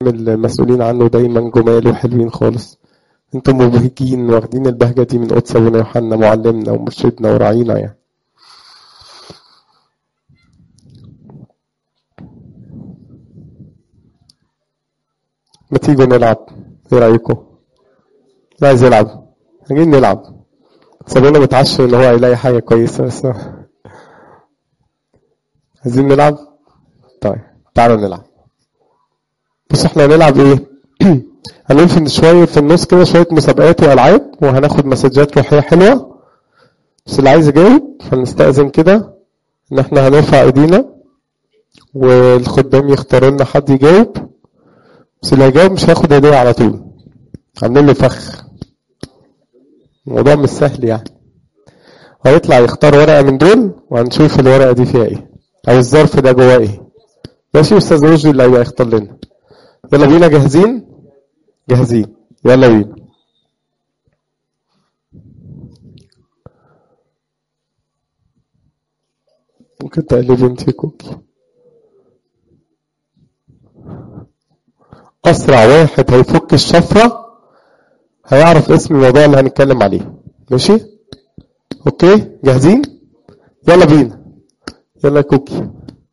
المسؤولين عنه دايما جمال وحلوين خالص انتم مبهجين واخدين البهجة دي من قدس ابونا يوحنا معلمنا ومرشدنا وراعينا يعني ما تيجوا نلعب ايه رايكم لا عايز يلعب عايزين نلعب سابونا متعشم ان هو هيلاقي حاجه كويسه بس عايزين نلعب طيب تعالوا نلعب بص احنا هنلعب ايه هننفذ شويه في النص كده شويه مسابقات والعاب وهناخد مسجات روحيه حلوه بس اللي عايز يجاوب هنستأذن كده ان احنا هنرفع ايدينا والخدام يختاروا لنا حد يجاوب بس اللي هيجاوب مش هياخد هديه على طول عاملين له فخ الموضوع مش سهل يعني هيطلع يختار ورقه من دول وهنشوف الورقه دي فيها ايه او الظرف ده جواه ايه ماشي استاذ رشدي اللي هيبقى يختار لنا يلا بينا جاهزين جاهزين يلا بينا ممكن تقلبي انت كوكي اسرع واحد هيفك الشفره هيعرف اسم الموضوع اللي هنتكلم عليه ماشي اوكي جاهزين يلا بينا يلا يا كوكي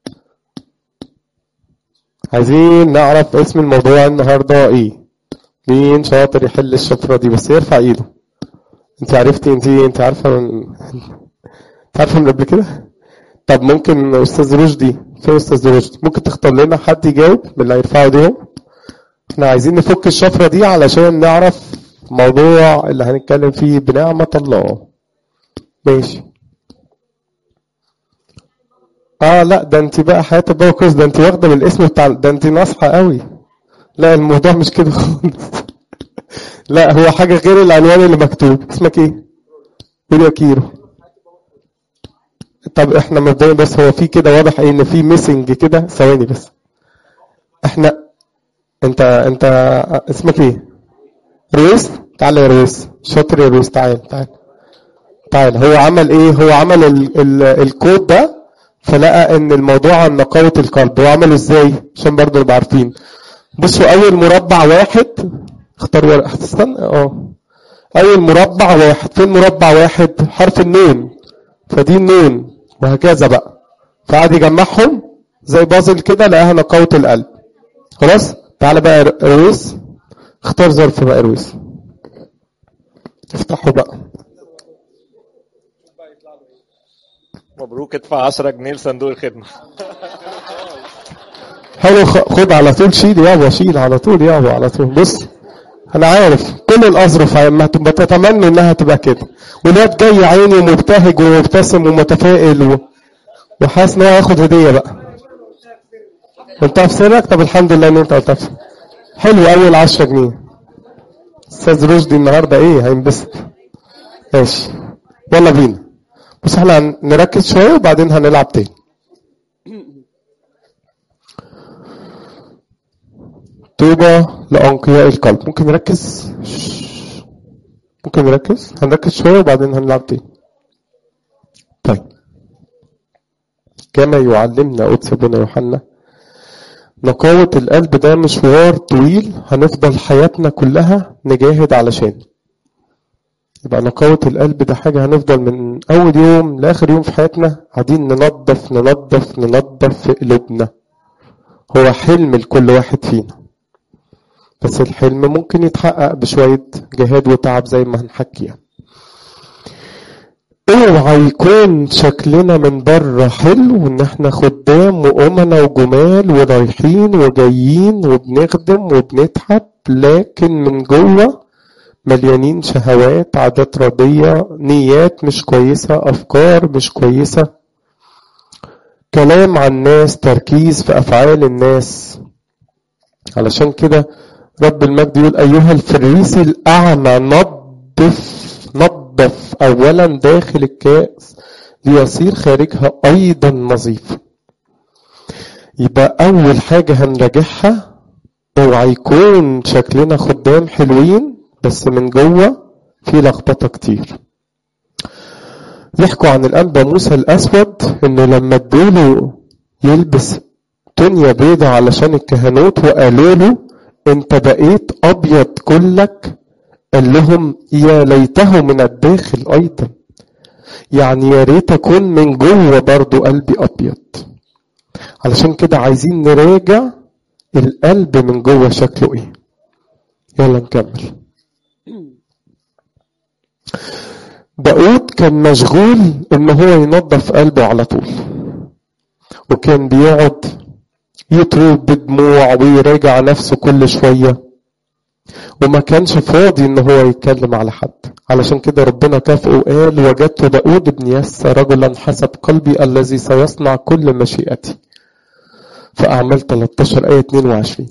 عايزين نعرف اسم الموضوع النهارده ايه مين شاطر يحل الشفره دي بس يرفع ايده انت عرفتي انت انت عارفه من انت عارفه من قبل كده طب ممكن استاذ رشدي فين استاذ رشدي ممكن تختار لنا حد يجاوب من اللي هيرفعوا ايديهم احنا عايزين نفك الشفره دي علشان نعرف موضوع اللي هنتكلم فيه بنعمه الله ماشي اه لا ده انت بقى حياة البابا كويس ده انت واخده من الاسم بتاع ده انت ناصحه قوي لا الموضوع مش كده خالص لا هو حاجه غير العنوان اللي مكتوب اسمك ايه قول يا كيرو طب احنا مبدئيا بس هو في كده واضح ايه ان في ميسنج كده ثواني بس احنا انت انت اسمك ايه رويس تعال يا رويس شاطر يا رويس تعال تعال تعال هو عمل ايه هو عمل ال ال الكود ده فلقى ان الموضوع عن نقاوة القلب هو عمله ازاي عشان برضه نبقى عارفين بصوا اول مربع واحد اختار ورقة هتستنى اه اول مربع واحد فين مربع واحد حرف النون فدي النون وهكذا بقى فقعد يجمعهم زي بازل كده لقاها نقاوة القلب خلاص تعالى بقى رويس اختار ظرف بقى رويس افتحه بقى مبروك ادفع 10 جنيه لصندوق الخدمة حلو خ- خد على طول شيل يابا شيل على طول يابا على طول بص انا عارف كل الاظرف لما تبقى تتمنى انها تبقى كده والواد جاي عيني ومبتهج ومبتسم ومتفائل و... وحاسس ان هو هياخد هديه بقى قلتها في سرك طب الحمد لله ان انت قلتها في سرك. حلو اول 10 جنيه استاذ رشدي النهارده ايه هينبسط ماشي يلا بينا بص احنا نركز شويه وبعدين هنلعب تاني طوبى لأنقياء القلب ممكن نركز ممكن نركز هنركز شوية وبعدين هنلعب تاني طيب كما يعلمنا قدس ابونا يوحنا نقاوة القلب ده مشوار طويل هنفضل حياتنا كلها نجاهد علشان يبقى نقاوة القلب ده حاجة هنفضل من أول يوم لآخر يوم في حياتنا قاعدين ننظف ننظف ننظف في قلوبنا هو حلم لكل واحد فينا بس الحلم ممكن يتحقق بشوية جهاد وتعب زي ما هنحكي يعني. اوعى يكون شكلنا من بره حلو وان احنا خدام وامنا وجمال ورايحين وجايين وبنخدم وبنتعب لكن من جوه مليانين شهوات عادات ردية نيات مش كويسة افكار مش كويسة كلام عن الناس تركيز في افعال الناس علشان كده رب المجد يقول أيها الفريسي الأعمى نظف نظف أولا داخل الكأس ليصير خارجها أيضا نظيف يبقى أول حاجة هنراجعها اوعى يكون شكلنا خدام حلوين بس من جوه في لخبطة كتير يحكوا عن الأنبا موسى الأسود إنه لما ادوله يلبس تونيا بيضة علشان الكهنوت وقالوا له انت بقيت ابيض كلك قال لهم يا ليته من الداخل ايضا يعني يا ريت اكون من جوه برضو قلبي ابيض علشان كده عايزين نراجع القلب من جوه شكله ايه يلا نكمل داود كان مشغول ان هو ينظف قلبه على طول وكان بيقعد يتوب بدموع ويراجع نفسه كل شوية وما كانش فاضي ان هو يتكلم على حد علشان كده ربنا كافئه وقال وجدت داود بن يس رجلا حسب قلبي الذي سيصنع كل مشيئتي في أعمال 13 آية 22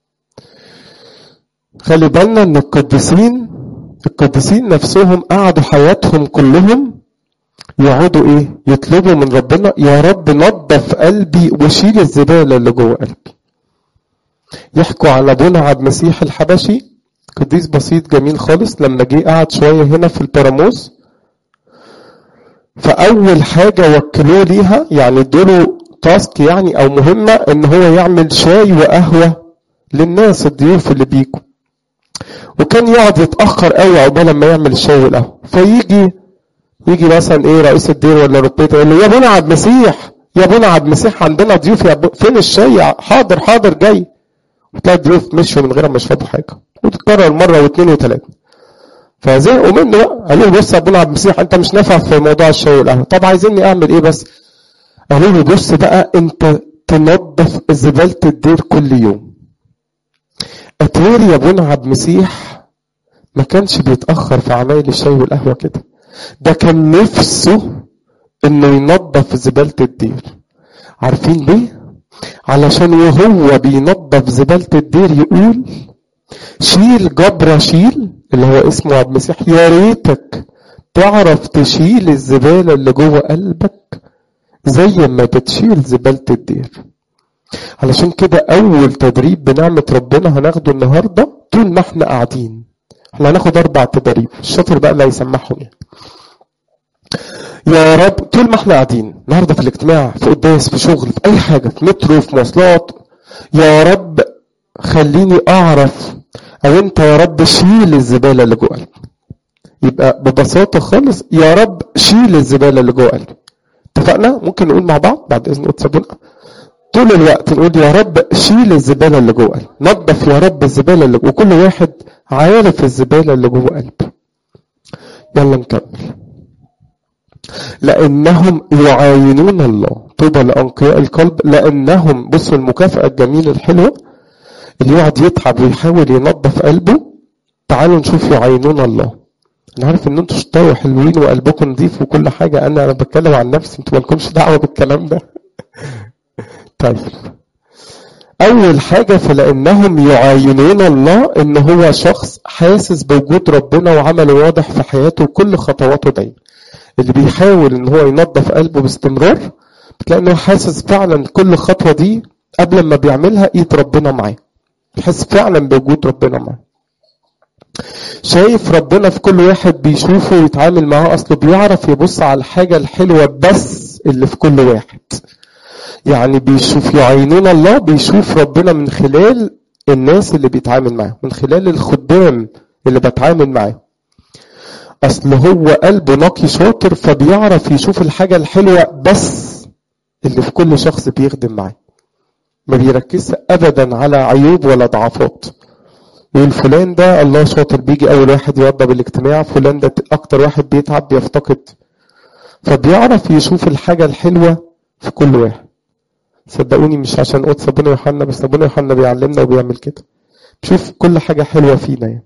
خلي بالنا ان القديسين القديسين نفسهم قعدوا حياتهم كلهم يقعدوا ايه يطلبوا من ربنا يا رب نظف قلبي وشيل الزباله اللي جوه قلبي يحكوا على ابونا عبد المسيح الحبشي قديس بسيط جميل خالص لما جه قعد شويه هنا في البراموس فاول حاجه وكلوه ليها يعني ادوله تاسك يعني او مهمه ان هو يعمل شاي وقهوه للناس الضيوف اللي بيجوا وكان يقعد يتاخر قوي عقبال ما يعمل الشاي والقهوه فيجي يجي مثلا ايه رئيس الدير ولا ربيته يقول له يا ابونا عبد المسيح يا ابونا عبد المسيح عندنا ضيوف يا أبو... فين الشاي حاضر حاضر جاي وتلاقي الضيوف مشوا من غير ما يشربوا حاجه وتتكرر مره واثنين وثلاثه فزهقوا منه بقى قالوا له بص يا ابونا عبد المسيح انت مش نافع في موضوع الشاي والقهوه طب عايزيني اعمل ايه بس قالوا له بص بقى انت تنظف زباله الدير كل يوم اتوري يا ابونا عبد المسيح ما كانش بيتاخر في عمايل الشاي والقهوه كده ده كان نفسه انه ينظف زبالة الدير عارفين ليه علشان وهو بينظف زبالة الدير يقول شيل جبرة شيل اللي هو اسمه عبد المسيح يا ريتك تعرف تشيل الزبالة اللي جوه قلبك زي ما بتشيل زبالة الدير علشان كده أول تدريب بنعمة ربنا هناخده النهاردة طول ما احنا قاعدين احنا هناخد أربع تدريب الشاطر بقى اللي هيسمعهم يعني يا رب طول ما احنا قاعدين النهارده في الاجتماع في قداس في شغل في اي حاجه في مترو في مواصلات يا رب خليني اعرف او انت يا رب شيل الزباله اللي جوه قلبي يبقى ببساطه خالص يا رب شيل الزباله اللي جوه قلبي اتفقنا ممكن نقول مع بعض بعد اذن ابونا طول الوقت نقول يا رب شيل الزباله اللي جوه قلبي نظف يا رب الزباله اللي جوه وكل واحد عارف الزباله اللي جوه قلبه يلا نكمل لأنهم يعاينون الله طوبى لأنقياء القلب لأنهم بصوا المكافأة الجميلة الحلوة اللي يقعد يتعب ويحاول ينظف قلبه تعالوا نشوف يعاينون الله أنا عارف إن أنتوا شطار وحلوين وقلبكم نظيف وكل حاجة أنا أنا بتكلم عن نفسي أنتوا مالكمش دعوة بالكلام ده طيب أول حاجة فلأنهم يعاينون الله إن هو شخص حاسس بوجود ربنا وعمله واضح في حياته وكل خطواته دايما اللي بيحاول ان هو ينظف قلبه باستمرار بتلاقي انه حاسس فعلا كل خطوه دي قبل ما بيعملها ايد ربنا معاه يحس فعلا بوجود ربنا معاه شايف ربنا في كل واحد بيشوفه ويتعامل معاه اصله بيعرف يبص على الحاجه الحلوه بس اللي في كل واحد يعني بيشوف يعينون الله بيشوف ربنا من خلال الناس اللي بيتعامل معاهم من خلال الخدام اللي بتعامل معاهم اصل هو قلبه نقي شاطر فبيعرف يشوف الحاجه الحلوه بس اللي في كل شخص بيخدم معاه ما بيركزش ابدا على عيوب ولا ضعفات يقول فلان ده الله شاطر بيجي اول واحد يوضب الاجتماع فلان ده اكتر واحد بيتعب بيفتقد فبيعرف يشوف الحاجه الحلوه في كل واحد صدقوني مش عشان قدس ابونا يوحنا بس ابونا يوحنا بيعلمنا وبيعمل كده بشوف كل حاجه حلوه فينا يعني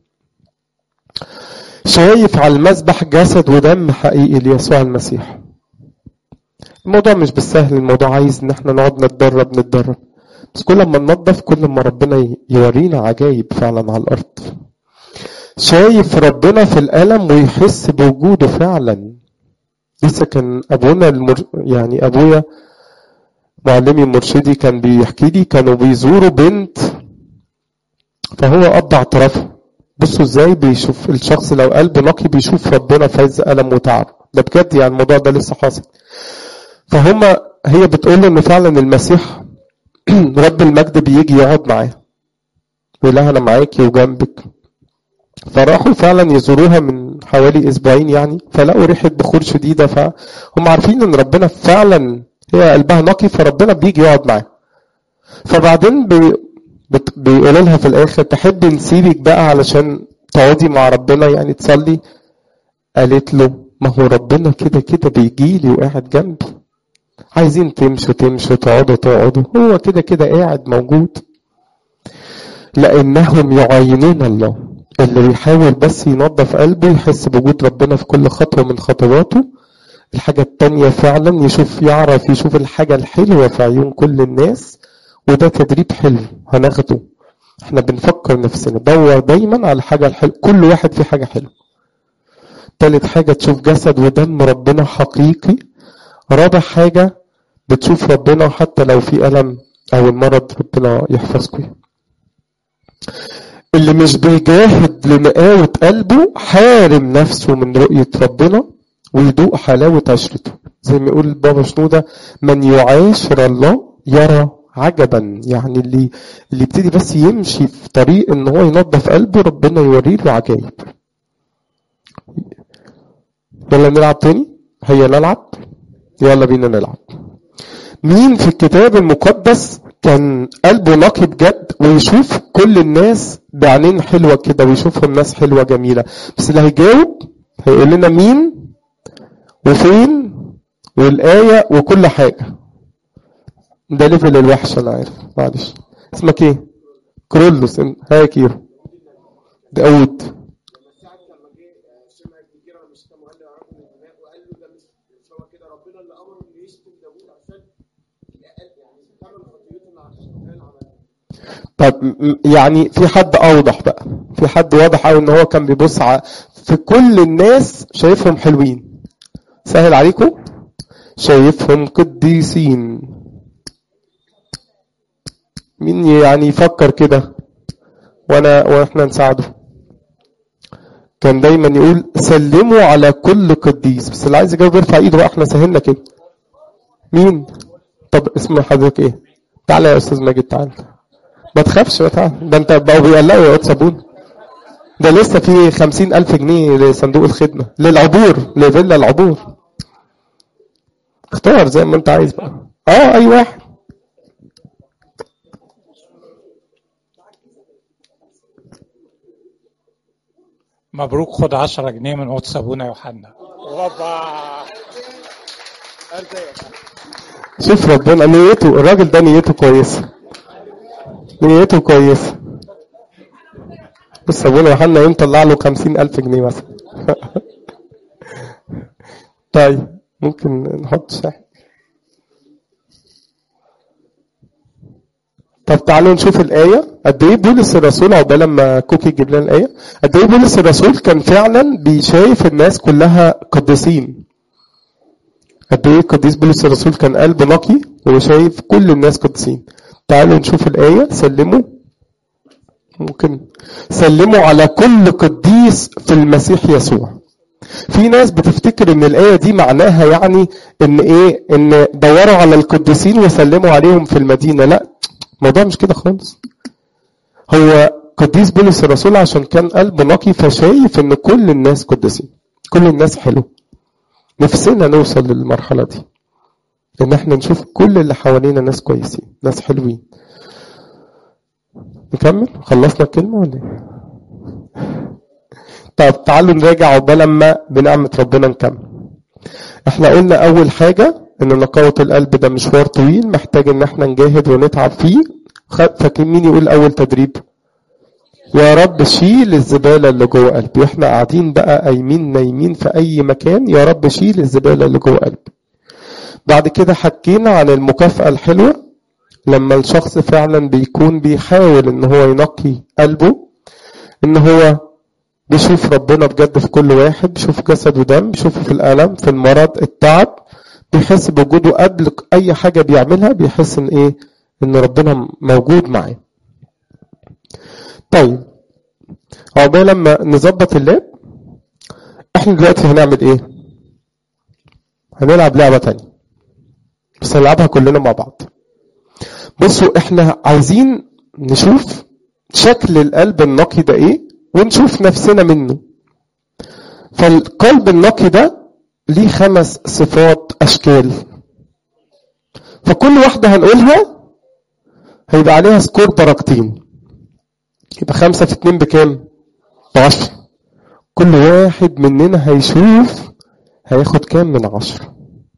شايف على المذبح جسد ودم حقيقي ليسوع المسيح الموضوع مش بالسهل الموضوع عايز ان احنا نقعد نتدرب نتدرب بس كل ما ننظف كل ما ربنا يورينا عجايب فعلا على الارض شايف ربنا في الالم ويحس بوجوده فعلا لسه كان ابونا المر... يعني ابويا معلمي مرشدي كان بيحكي لي كانوا بيزوروا بنت فهو اب اعترافها بصوا ازاي بيشوف الشخص لو قلبه نقي بيشوف ربنا في عز الم وتعب ده بجد يعني الموضوع ده لسه حاصل فهم هي بتقول له ان فعلا المسيح رب المجد بيجي يقعد معاه ولا انا معاكي وجنبك فراحوا فعلا يزوروها من حوالي اسبوعين يعني فلقوا ريحه بخور شديده فهم عارفين ان ربنا فعلا هي قلبها نقي فربنا بيجي يقعد معاها فبعدين بي بت- بيقولوا لها في الاخر تحبي نسيبك بقى علشان تقعدي مع ربنا يعني تصلي قالت له ما هو ربنا كده كده بيجي لي وقاعد جنبي عايزين تمشوا تمشوا تقعدوا تقعدوا هو كده كده قاعد موجود لانهم يعينون الله اللي بيحاول بس ينظف قلبه يحس بوجود ربنا في كل خطوه من خطواته الحاجة التانية فعلا يشوف يعرف يشوف الحاجة الحلوة في عيون كل الناس وده تدريب حلو هناخده احنا بنفكر نفسنا دور دايما على الحاجة الحلوة كل واحد فيه حاجة حلوة تالت حاجة تشوف جسد ودم ربنا حقيقي رابع حاجة بتشوف ربنا حتى لو في ألم أو المرض ربنا يحفظكم اللي مش بيجاهد لنقاوة قلبه حارم نفسه من رؤية ربنا ويدوق حلاوة عشرته زي ما يقول بابا شنودة من يعاشر الله يرى عجبا يعني اللي اللي يبتدي بس يمشي في طريق ان هو ينظف قلبه ربنا يوريه له عجائب يلا نلعب تاني هيا نلعب يلا بينا نلعب مين في الكتاب المقدس كان قلبه نقي بجد ويشوف كل الناس بعينين حلوة كده ويشوفهم ناس حلوة جميلة بس اللي هيجاوب هيقول لنا مين وفين والآية وكل حاجة ده ليفل الوحش أنا عارف معلش اسمك إيه؟ كرولوس ها يا كيرو داود ساعة لما جه سمع الكبيرة لما شتم وقال له يا رب من الدماء وقال له ده مش مش هو كده ربنا اللي امره انه يشتم داوود عشان يعني كمل خطيته اللي عشان عملها طب م- م- يعني في حد اوضح بقى في حد واضح قوي ان هو كان بيبص على في كل الناس شايفهم حلوين سهل عليكم شايفهم قديسين مين يعني يفكر كده وانا واحنا نساعده كان دايما يقول سلموا على كل قديس بس اللي عايز يجاوب يرفع ايده بقى احنا سهلنا كده مين طب اسم حضرتك ايه تعالى يا استاذ ماجد تعالى ما تخافش ما تعال ده انت بقوا بيقلقوا يا واد صابون ده لسه في خمسين ألف جنيه لصندوق الخدمة للعبور لفيلا العبور اختار زي ما انت عايز بقى اه اي واحد مبروك خد 10 جنيه من قدس ابونا يوحنا اوبا ارزاق شوف ربنا نيته الراجل ده نيته كويسة نيته كويسة بص ابونا يوحنا يوم طلع له خمسين ألف جنيه مثلا طيب ممكن نحط شاحن طب تعالوا نشوف الآية قد إيه بولس الرسول عقبال لما كوكي يجيب لنا الآية قد إيه بولس الرسول كان فعلا بيشايف الناس كلها قديسين قد ايه قديس بولس الرسول كان قلبه نقي وشايف كل الناس قديسين تعالوا نشوف الآية سلموا ممكن سلموا على كل قديس في المسيح يسوع في ناس بتفتكر ان الآية دي معناها يعني ان ايه ان دوروا على القديسين وسلموا عليهم في المدينة لا الموضوع مش كده خالص هو قديس بولس الرسول عشان كان قلبه نقي فشايف ان كل الناس قديسين كل الناس حلو نفسنا نوصل للمرحلة دي ان احنا نشوف كل اللي حوالينا ناس كويسين ناس حلوين نكمل خلصنا الكلمة ولا ايه طب تعالوا نراجع عقبال ما بنعمة ربنا نكمل احنا قلنا اول حاجة ان نقاوة القلب ده مشوار طويل محتاج ان احنا نجاهد ونتعب فيه خ- فاكرين مين يقول اول تدريب يا رب شيل الزبالة اللي جوه قلبي واحنا قاعدين بقى قايمين نايمين في اي مكان يا رب شيل الزبالة اللي جوه قلبي بعد كده حكينا عن المكافأة الحلوة لما الشخص فعلا بيكون بيحاول ان هو ينقي قلبه ان هو بيشوف ربنا بجد في كل واحد بيشوف جسد ودم بيشوفه في الألم في المرض التعب بيحس بوجوده قبل اي حاجة بيعملها بيحس ان ايه ان ربنا موجود معاه طيب عقبال لما نظبط اللاب احنا دلوقتي هنعمل ايه هنلعب لعبة تانية بس هنلعبها كلنا مع بعض بصوا احنا عايزين نشوف شكل القلب النقي ده ايه ونشوف نفسنا منه فالقلب النقي ده ليه خمس صفات اشكال فكل واحدة هنقولها هيبقى عليها سكور درجتين يبقى خمسة في اتنين بكام؟ بعشرة كل واحد مننا هيشوف هياخد كام من عشرة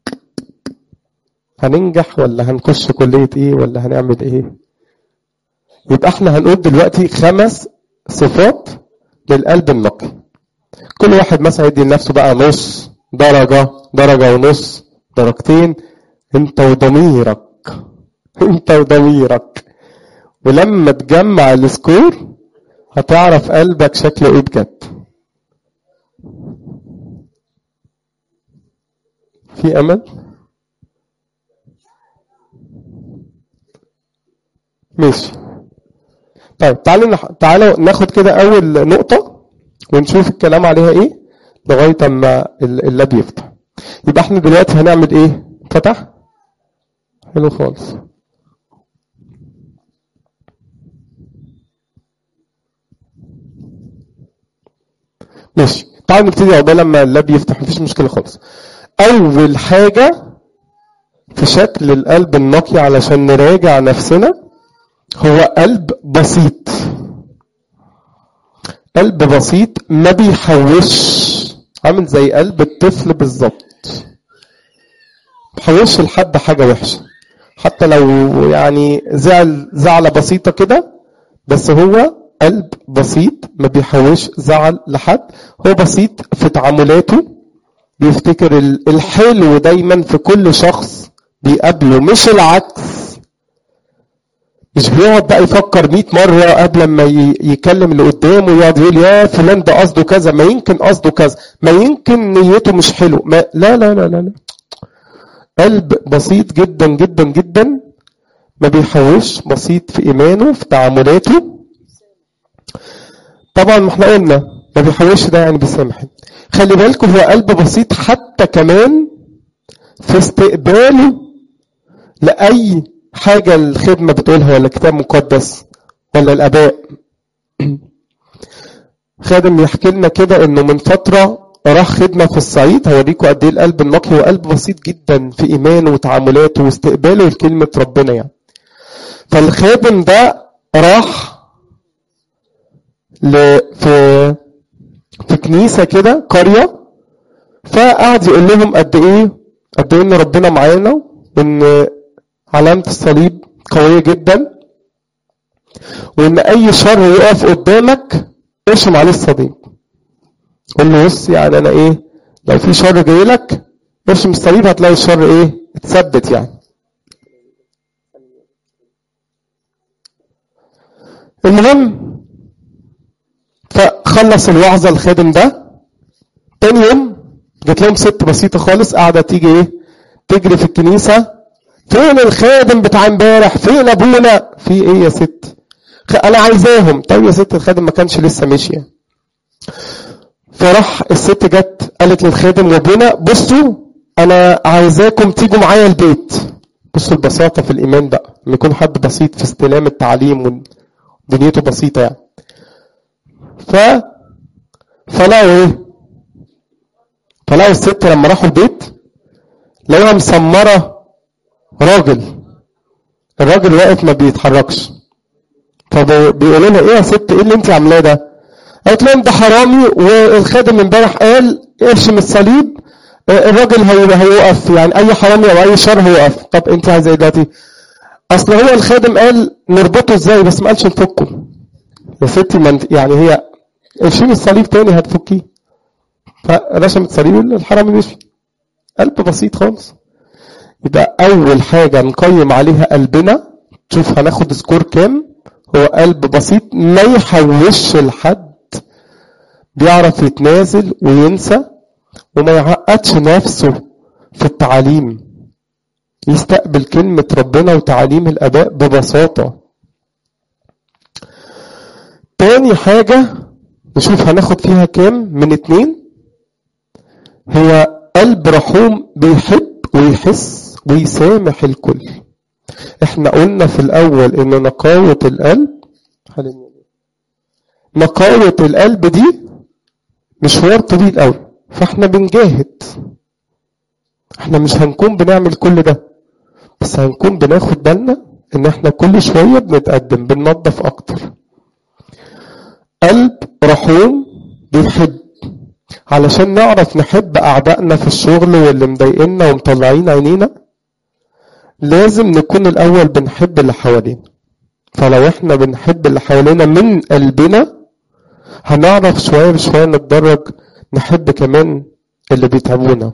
هننجح ولا هنخش كلية ايه ولا هنعمل ايه يبقى احنا هنقول دلوقتي خمس صفات للقلب النقي كل واحد مثلا يدي لنفسه بقى نص درجة درجة ونص درجتين انت وضميرك انت وضميرك ولما تجمع السكور هتعرف قلبك شكله ايه بجد في امل ماشي طيب تعالوا نح... تعالوا ناخد كده اول نقطة ونشوف الكلام عليها ايه لغاية اما ال- اللاب يفتح يبقى احنا دلوقتي هنعمل ايه فتح حلو خالص ماشي تعالوا نبتدي عقبال لما اللاب يفتح مفيش مشكلة خالص أول حاجة في شكل القلب النقي علشان نراجع نفسنا هو قلب بسيط قلب بسيط ما بيحوش عامل زي قلب الطفل بالظبط بيحوش لحد حاجة وحشة حتى لو يعني زعل زعلة بسيطة كده بس هو قلب بسيط ما بيحوش زعل لحد هو بسيط في تعاملاته بيفتكر ال- الحلو دايما في كل شخص بيقابله مش العكس مش بيقعد بقى يفكر 100 مرة قبل ما ي- يكلم اللي قدامه ويقعد يقول يا فلان ده قصده كذا ما يمكن قصده كذا ما يمكن نيته مش حلو ما لا لا لا لا, لا. قلب بسيط جدا جدا جدا ما بيحوش بسيط في ايمانه في تعاملاته طبعا ما احنا قلنا ما بيحوش ده يعني بيسامح خلي بالكم هو قلب بسيط حتى كمان في استقباله لأي حاجة الخدمة بتقولها ولا كتاب مقدس ولا الآباء خادم يحكي لنا كده انه من فترة راح خدمة في الصعيد هوريكم قد ايه القلب النقي هو قلب بسيط جدا في ايمانه وتعاملاته واستقباله لكلمة ربنا يعني فالخادم ده راح ل... في في كنيسة كده قرية فقعد يقول لهم قد ايه قد ايه ان ربنا معانا وان علامة الصليب قوية جدا وان اي شر يقف قدامك ارسم عليه الصليب قول له بص يعني انا ايه لو في شر جاي لك ارسم الصليب هتلاقي الشر ايه اتثبت يعني المهم فخلص الوعظة الخادم ده تاني يوم جت لهم ست بسيطة خالص قاعدة تيجي ايه تجري في الكنيسة فين الخادم بتاع امبارح فين ابونا في ايه يا ست خ- انا عايزاهم طيب يا ست الخادم ما كانش لسه مشي فراح الست جت قالت للخادم وابونا بصوا انا عايزاكم تيجوا معايا البيت بصوا البساطة في الايمان بقى لما يكون حد بسيط في استلام التعليم ودنيته بسيطة يعني ف فلقوا ايه فلقوا الست لما راحوا البيت لقوها مسمرة راجل الراجل واقف ما بيتحركش فبيقولوا لها ايه يا ست ايه اللي انت عاملاه ده قالت لهم ده حرامي والخادم امبارح قال ارسم الصليب آه، الراجل هي- هيوقف يعني اي حرامي او اي شر هيوقف طب انت عايزه ايه دلوقتي اصل هو الخادم قال نربطه ازاي بس ما قالش نفكه يا ستي ما انت يعني هي ارسمي الصليب تاني هتفكيه فرسمت صليب الحرامي مشي قلب بسيط خالص يبقى اول حاجه نقيم عليها قلبنا شوف هناخد سكور كام هو قلب بسيط ما يحوش لحد بيعرف يتنازل وينسى وما يعقدش نفسه في التعاليم يستقبل كلمة ربنا وتعاليم الآباء ببساطة تاني حاجة نشوف هناخد فيها كام من اتنين هو قلب رحوم بيحب ويحس ويسامح الكل احنا قلنا في الاول ان نقاوة القلب حاليا نقاوة القلب دي مشوار طويل قوي فاحنا بنجاهد احنا مش هنكون بنعمل كل ده بس هنكون بناخد بالنا ان احنا كل شوية بنتقدم بننظف اكتر قلب رحوم بيحب علشان نعرف نحب اعدائنا في الشغل واللي مضايقنا ومطلعين عينينا لازم نكون الاول بنحب اللي حوالينا فلو احنا بنحب اللي حوالينا من قلبنا هنعرف شوية بشوية نتدرج نحب كمان اللي بيتعبونا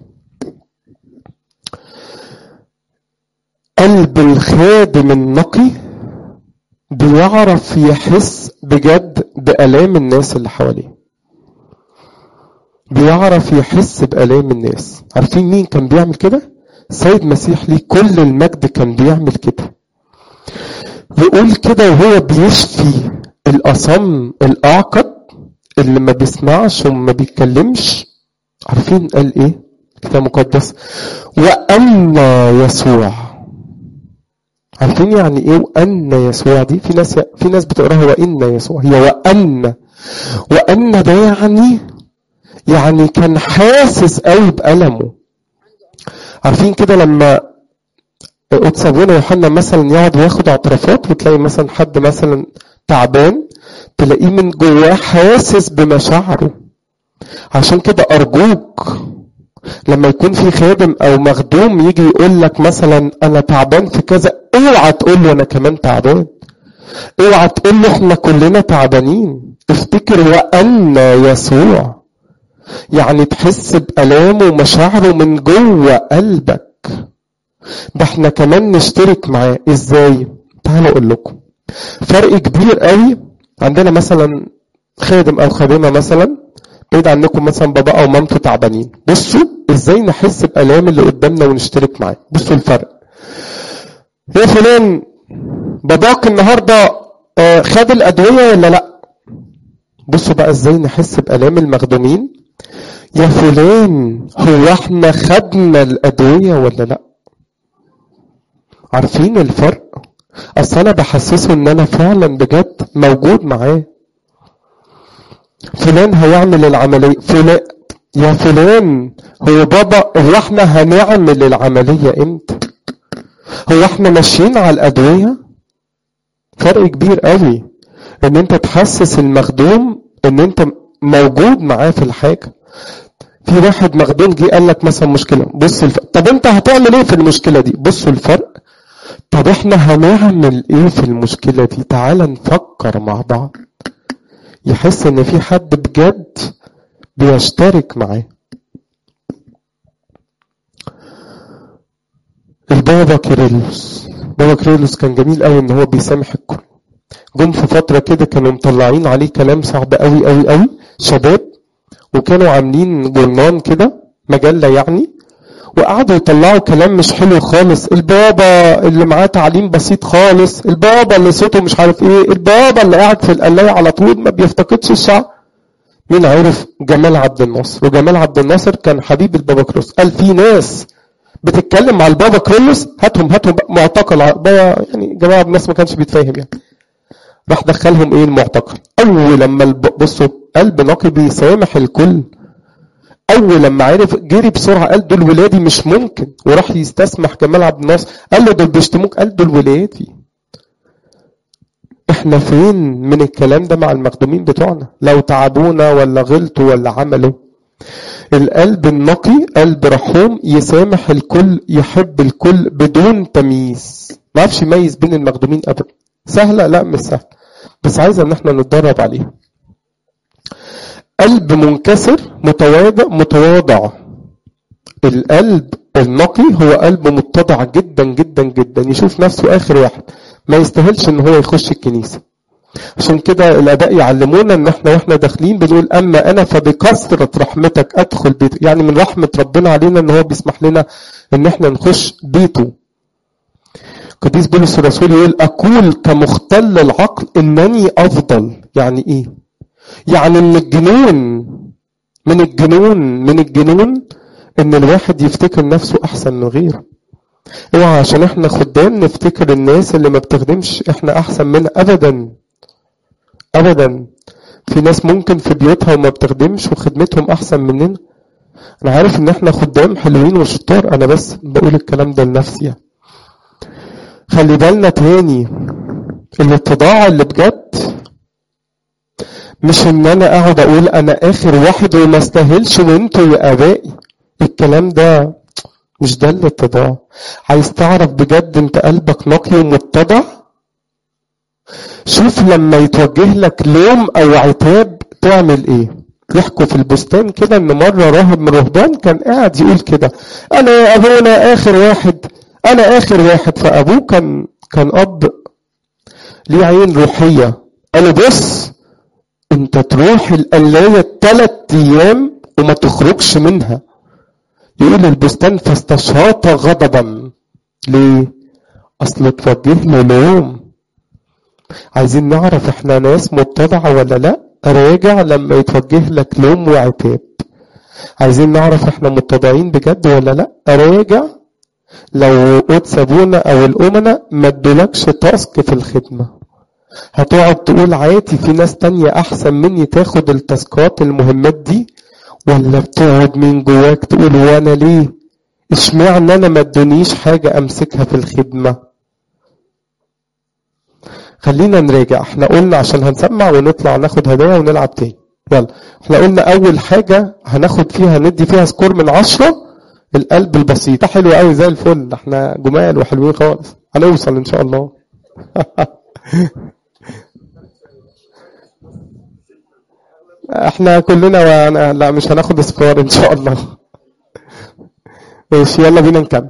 قلب الخادم النقي بيعرف يحس بجد بآلام الناس اللي حواليه بيعرف يحس بآلام الناس عارفين مين كان بيعمل كده سيد مسيح ليه كل المجد كان بيعمل كده يقول كده وهو بيشفي الأصم الأعقد اللي ما بيسمعش وما بيتكلمش عارفين قال ايه كتاب مقدس وأن يسوع عارفين يعني ايه وأن يسوع دي في ناس في ناس بتقراها وإن يسوع هي وأن وأن ده يعني يعني كان حاسس قوي بألمه عارفين كده لما قدس ابونا يوحنا مثلا يقعد وياخد اعترافات وتلاقي مثلا حد مثلا تعبان تلاقيه من جواه حاسس بمشاعره عشان كده ارجوك لما يكون في خادم او مخدوم يجي يقول لك مثلا انا تعبان في كذا اوعى تقول له انا كمان تعبان اوعى تقول له احنا كلنا تعبانين افتكر وان يسوع يعني تحس بألامه ومشاعره من جوه قلبك ده احنا كمان نشترك معاه ازاي تعالوا اقول لكم فرق كبير قوي عندنا مثلا خادم او خادمه مثلا بعيد عنكم مثلا بابا او مامته تعبانين بصوا ازاي نحس بالام اللي قدامنا ونشترك معاه بصوا الفرق يا فلان باباك النهارده آه، خد الادويه ولا لا بصوا بقى ازاي نحس بالام المخدومين يا فلان هو احنا خدنا الادويه ولا لا عارفين الفرق اصل انا بحسسه ان انا فعلا بجد موجود معاه فلان هيعمل العمليه فلان يا فلان هو بابا هو احنا هنعمل العمليه امتى هو احنا ماشيين على الادويه فرق كبير قوي ان انت تحسس المخدوم ان انت موجود معاه في الحاجه في واحد مخدوم جه قال لك مثلا مشكله بص الف... طب انت هتعمل ايه في المشكله دي بصوا الفرق طب احنا هنعمل ايه في المشكله دي تعال نفكر مع بعض يحس ان في حد بجد بيشترك معاه البابا كيرلس بابا كيرلس كان جميل قوي ان هو بيسامح الكل جم في فتره كده كانوا مطلعين عليه كلام صعب قوي قوي قوي شباب وكانوا عاملين جرنان كده مجله يعني وقعدوا يطلعوا كلام مش حلو خالص البابا اللي معاه تعليم بسيط خالص البابا اللي صوته مش عارف ايه البابا اللي قاعد في القلاية على طول ما بيفتقدش الشعب مين عرف جمال عبد الناصر وجمال عبد الناصر كان حبيب البابا كروس قال في ناس بتتكلم مع البابا كرولوس هاتهم هاتهم معتقل ع- بابا يعني جماعة الناس ما كانش بيتفاهم يعني راح دخلهم ايه المعتقل اول لما الب... بصوا قلب نقي بيسامح الكل اول لما عرف جري بسرعه قال دول ولادي مش ممكن وراح يستسمح جمال عبد الناصر قال له دول بيشتموك قال دول ولادي احنا فين من الكلام ده مع المخدومين بتوعنا لو تعبونا ولا غلطوا ولا عملوا القلب النقي قلب رحوم يسامح الكل يحب الكل بدون تمييز ما يعرفش يميز بين المخدومين ابدا سهله لا مش سهله بس عايزه ان احنا نتدرب عليها قلب منكسر متواضع متواضع القلب النقي هو قلب متضع جدا جدا جدا يشوف نفسه اخر واحد ما يستاهلش ان هو يخش الكنيسه عشان كده الاباء يعلمونا ان احنا واحنا داخلين بنقول اما انا فبكثره رحمتك ادخل بيته يعني من رحمه ربنا علينا ان هو بيسمح لنا ان احنا نخش بيته قديس بولس الرسول يقول اقول كمختل العقل انني افضل يعني ايه يعني من الجنون من الجنون من الجنون ان الواحد يفتكر نفسه احسن من غيره اوعى عشان احنا خدام نفتكر الناس اللي ما بتخدمش احنا احسن منها ابدا ابدا في ناس ممكن في بيوتها وما بتخدمش وخدمتهم احسن مننا انا عارف ان احنا خدام حلوين وشطار انا بس بقول الكلام ده لنفسي يعني. خلي بالنا تاني الاتضاع اللي بجد مش ان انا اقعد اقول انا اخر واحد وما استاهلش وانتوا يا ابائي الكلام ده مش ده الاتضاع عايز تعرف بجد انت قلبك نقي ومتضع شوف لما يتوجه لك لوم او عتاب تعمل ايه يحكوا في البستان كده ان مره راهب من الرهبان كان قاعد يقول كده انا يا ابونا اخر واحد انا اخر واحد فابوه كان كان اب ليه عين روحيه قال له بص انت تروح القلايه ثلاث ايام وما تخرجش منها يقول البستان فاستشاط غضبا ليه اصل اتوجه له لوم عايزين نعرف احنا ناس متضعه ولا لا راجع لما يتوجه لك لوم وعتاب عايزين نعرف احنا متضعين بجد ولا لا راجع لو قدس ابونا او الامنا ما ادولكش تاسك في الخدمه هتقعد تقول عادي في ناس تانية احسن مني تاخد التاسكات المهمات دي ولا بتقعد من جواك تقول وانا ليه اشمعنى انا ما ادونيش حاجه امسكها في الخدمه خلينا نراجع احنا قلنا عشان هنسمع ونطلع ناخد هدايا ونلعب تاني يلا احنا قلنا اول حاجة هناخد فيها ندي فيها سكور من عشرة القلب البسيط ده حلو قوي زي الفل احنا جمال وحلوين خالص هنوصل ان شاء الله احنا كلنا وانا لا مش هناخد اصفار ان شاء الله ماشي يلا بينا نكمل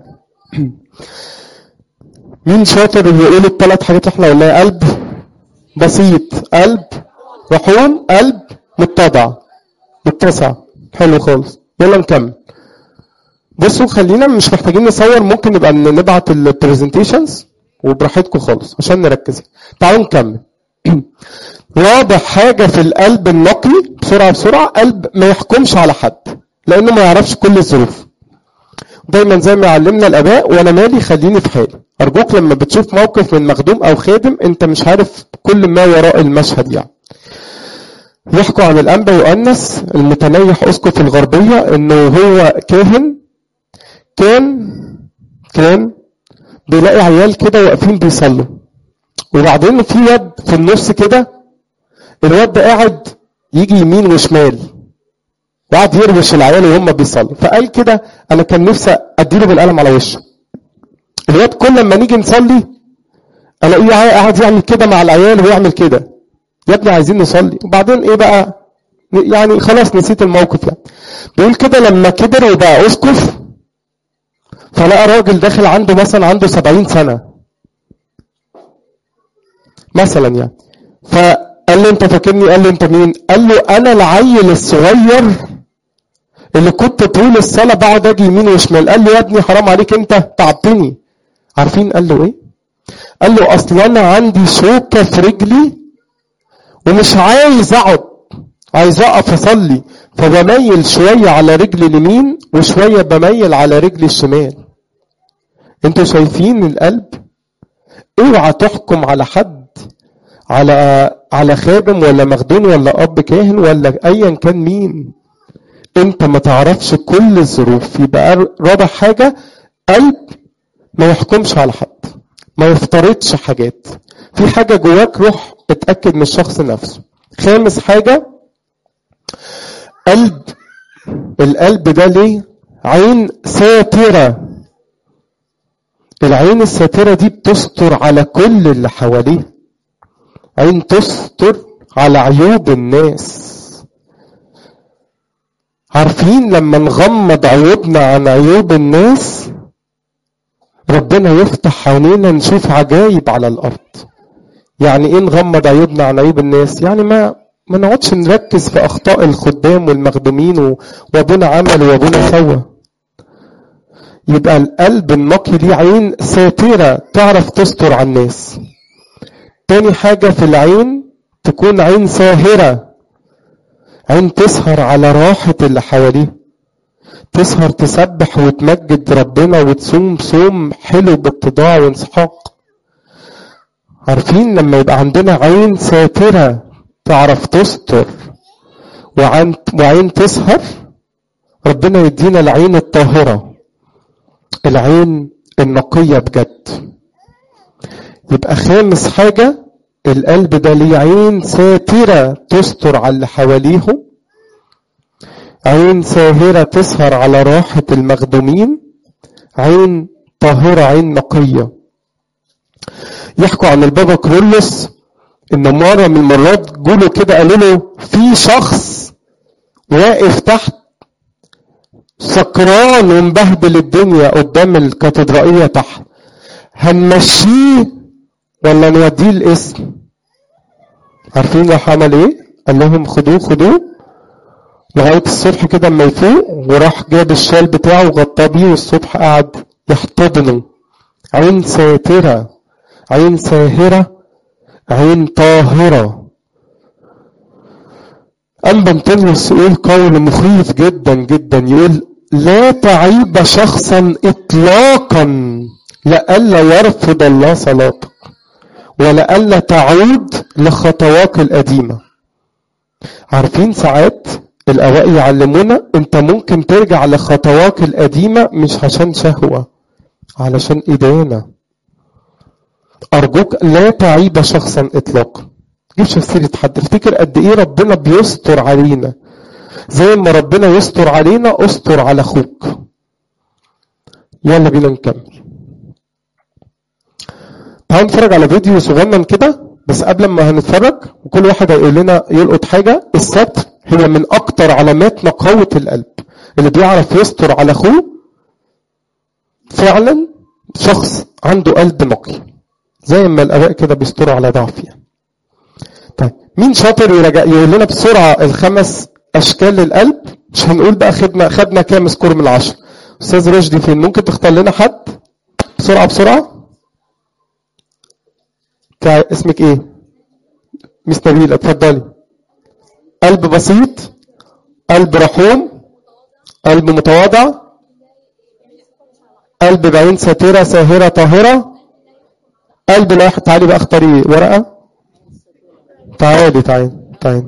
مين شاطر اللي يقول الثلاث حاجات اللي احنا قلناها قلب بسيط قلب رحوم قلب متضع متسع حلو خالص يلا نكمل بصوا خلينا مش محتاجين نصور ممكن نبقى نبعت البرزنتيشنز وبراحتكم خالص عشان نركز تعالوا نكمل واضح حاجة في القلب النقي بسرعة بسرعة قلب ما يحكمش على حد لأنه ما يعرفش كل الظروف دايما زي ما علمنا الاباء وانا مالي خليني في حالي ارجوك لما بتشوف موقف من مخدوم او خادم انت مش عارف كل ما وراء المشهد يعني يحكوا عن الانبا يؤنس المتنيح اسقف الغربيه انه هو كاهن كان كان بيلاقي عيال كده واقفين بيصلوا وبعدين في يد في النص كده الواد ده قاعد يجي يمين وشمال وقعد يروش العيال وهم بيصلوا فقال كده انا كان نفسي اديله بالقلم على وشه الواد كل لما نيجي نصلي الاقيه قاعد يعمل كده مع العيال ويعمل كده يا ابني عايزين نصلي وبعدين ايه بقى يعني خلاص نسيت الموقف يعني بيقول كده لما كبر وبقى اسقف فلقى راجل داخل عنده مثلا عنده 70 سنه مثلا يعني فقال له انت فاكرني قال له انت مين قال له انا العيل الصغير اللي كنت طول الصلاة بقعد اجي يمين وشمال قال له يا ابني حرام عليك انت تعبتني عارفين قال له ايه قال له اصل انا عندي شوكة في رجلي ومش عايز اقعد عايز اقف اصلي فبميل شوية على رجلي اليمين وشوية بميل على رجلي الشمال انتوا شايفين القلب اوعى تحكم على حد على على خادم ولا مخدوم ولا اب كاهن ولا ايا كان مين انت ما تعرفش كل الظروف يبقى رابع حاجة قلب ما يحكمش على حد ما يفترضش حاجات في حاجة جواك روح اتأكد من الشخص نفسه خامس حاجة قلب القلب ده ليه عين ساترة العين الساترة دي بتستر على كل اللي حواليه عين تستر على عيوب الناس عارفين لما نغمض عيوبنا عن عيوب الناس ربنا يفتح عينينا نشوف عجايب على الارض يعني ايه نغمض عيوبنا عن عيوب الناس يعني ما ما نقعدش نركز في اخطاء الخدام والمخدومين و... وابونا عمل وابونا سوى يبقى القلب النقي ليه عين ساترة تعرف تستر على الناس تاني حاجة في العين تكون عين ساهرة عين تسهر على راحة اللي حواليه تسهر تسبح وتمجد ربنا وتصوم صوم حلو باتضاع وانسحاق عارفين لما يبقى عندنا عين ساترة تعرف تستر وعين وعين تسهر ربنا يدينا العين الطاهرة العين النقية بجد يبقى خامس حاجة القلب ده ليه عين ساترة تستر على اللي حواليه عين ساهرة تسهر على راحة المخدومين عين طاهرة عين نقية يحكوا عن البابا كرولوس ان مرة من المرات جوله كده قالوا له في شخص واقف تحت سكران ومبهدل الدنيا قدام الكاتدرائية تحت هنمشيه ولا نوديه الاسم عارفين راح عمل ايه قال لهم خدوه خدوه لغاية الصبح كده اما يفوق وراح جاب الشال بتاعه وغطاه بيه والصبح قعد يحتضنه عين ساترة عين ساهرة عين طاهرة أنبا انطونيوس يقول قول مخيف جدا جدا يقول لا تعيب شخصا إطلاقا لئلا يرفض الله صلاتك ولئلا تعود لخطواك القديمة عارفين ساعات الآباء يعلمونا أنت ممكن ترجع لخطواك القديمة مش عشان شهوة علشان إدانة أرجوك لا تعيب شخصا إطلاقا جيبش في سيرة حد افتكر قد إيه ربنا بيستر علينا زي ما ربنا يستر علينا استر على أخوك يلا بينا نكمل تعالوا نتفرج على فيديو صغنن كده بس قبل ما هنتفرج وكل واحد هيقول لنا يلقط حاجة الستر هي من أكتر علامات نقاوة القلب اللي بيعرف يستر على أخوه فعلا شخص عنده قلب نقي زي ما الآباء كده بيستروا على ضعف يعني. طيب مين شاطر يرجع يقول لنا بسرعة الخمس أشكال للقلب مش هنقول بقى خدنا خدنا كام سكور من العشرة أستاذ رشدي فين ممكن تختار لنا حد بسرعة بسرعة تع- اسمك ايه مس نبيل اتفضلي قلب بسيط قلب رحوم قلب متواضع قلب بعين ساترة ساهرة طاهرة قلب لا تعالي بقى اختاري ورقة تعالي تعالي تعالي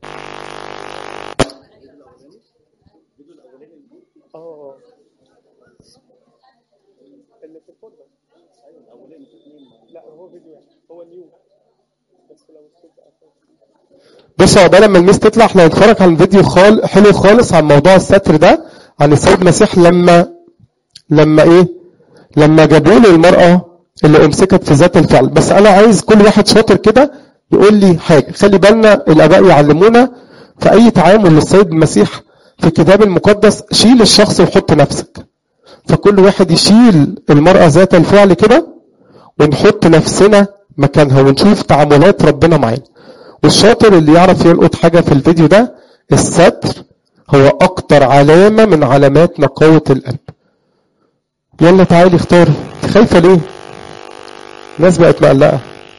بصوا عقبال لما الميس تطلع احنا هنتفرج على فيديو خال حلو خالص عن موضوع الستر ده عن السيد مسيح لما لما ايه لما جابوا له المرأة اللي امسكت في ذات الفعل بس انا عايز كل واحد شاطر كده يقول لي حاجة خلي بالنا الاباء يعلمونا في اي تعامل للسيد المسيح في الكتاب المقدس شيل الشخص وحط نفسك فكل واحد يشيل المرأة ذات الفعل كده ونحط نفسنا مكانها ونشوف تعاملات ربنا معانا والشاطر اللي يعرف يلقط حاجة في الفيديو ده الستر هو أكتر علامة من علامات نقاوة القلب يلا تعالي اختاري انت خايفة ليه؟ الناس بقت مقلقة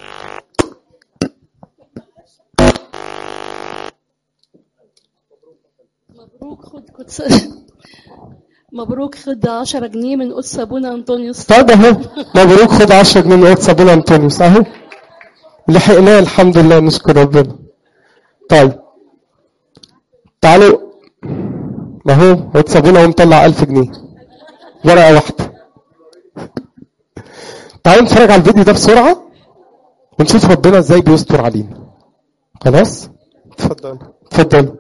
مبروك خد قدس مبروك خد 10 جنيه من قدس ابونا انطونيوس طيب اهو مبروك خد 10 جنيه من واتس ابونا انطونيوس اهو لحقناه الحمد لله نشكر ربنا طيب تعالوا ما هو واتس ابونا هو مطلع 1000 جنيه ورقة واحدة تعالوا نتفرج على الفيديو ده بسرعة ونشوف ربنا ازاي بيستر علينا خلاص اتفضل اتفضل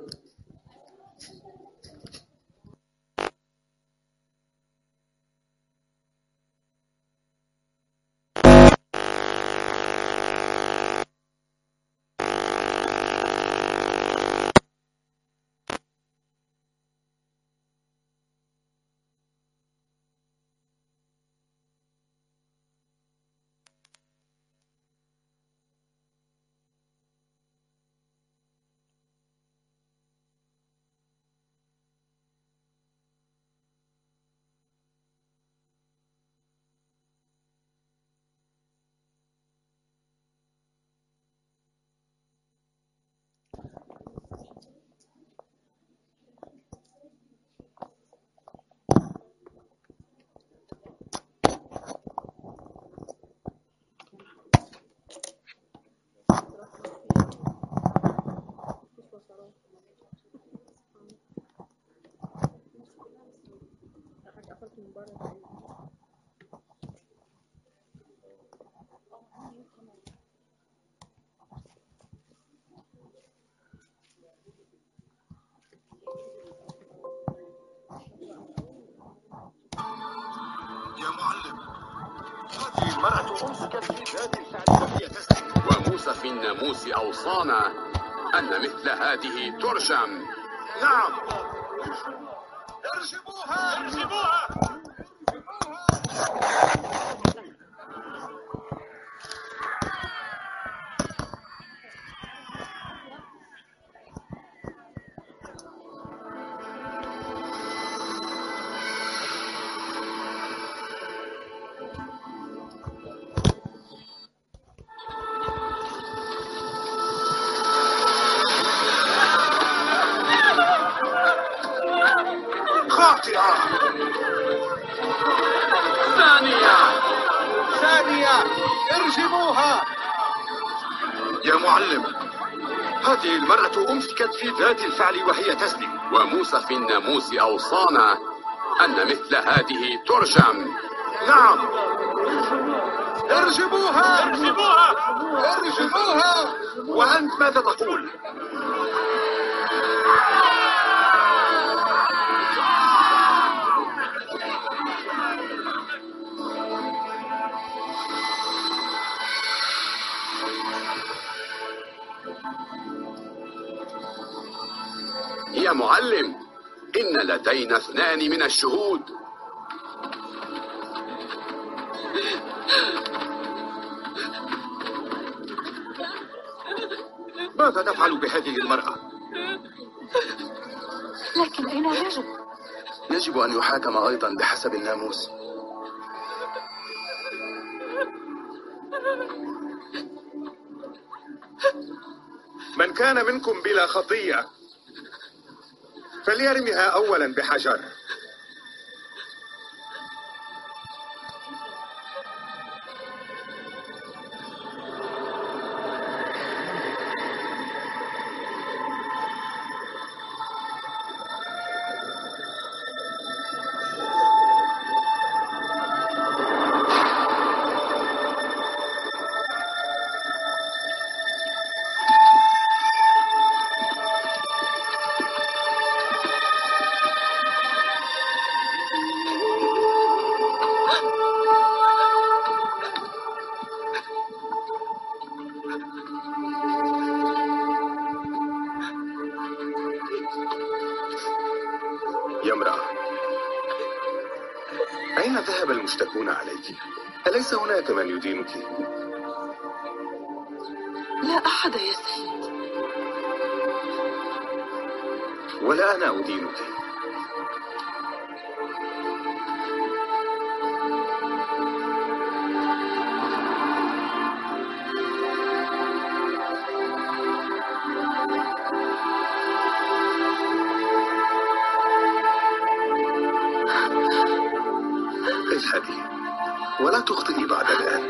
يا معلم هذه المرأة أمسكت في ذات الفعل وهي تسأل وموسى في الناموس أوصانا أن مثل هذه ترجم نعم ارجموها ارجموها خاطئة ثانية ثانية ارجموها يا معلم هذه المرأة أمسكت في ذات الفعل وهي تزني وموسى في الناموس أوصانا أن مثل هذه ترجم نعم ارجموها ارجموها ارجموها وأنت ماذا تقول يا معلم إن لدينا اثنان من الشهود ماذا نفعل بهذه المرأة لكن أين الرجل؟ يجب أن يحاكم أيضا بحسب الناموس من كان منكم بلا خطية فليرمها أولا بحجر يا امرأة أين ذهب المشتكون عليك؟ أليس هناك من يدينك؟ لا أحد يا سيد ولا أنا أدينك اذهبي ولا تخطئي بعد الآن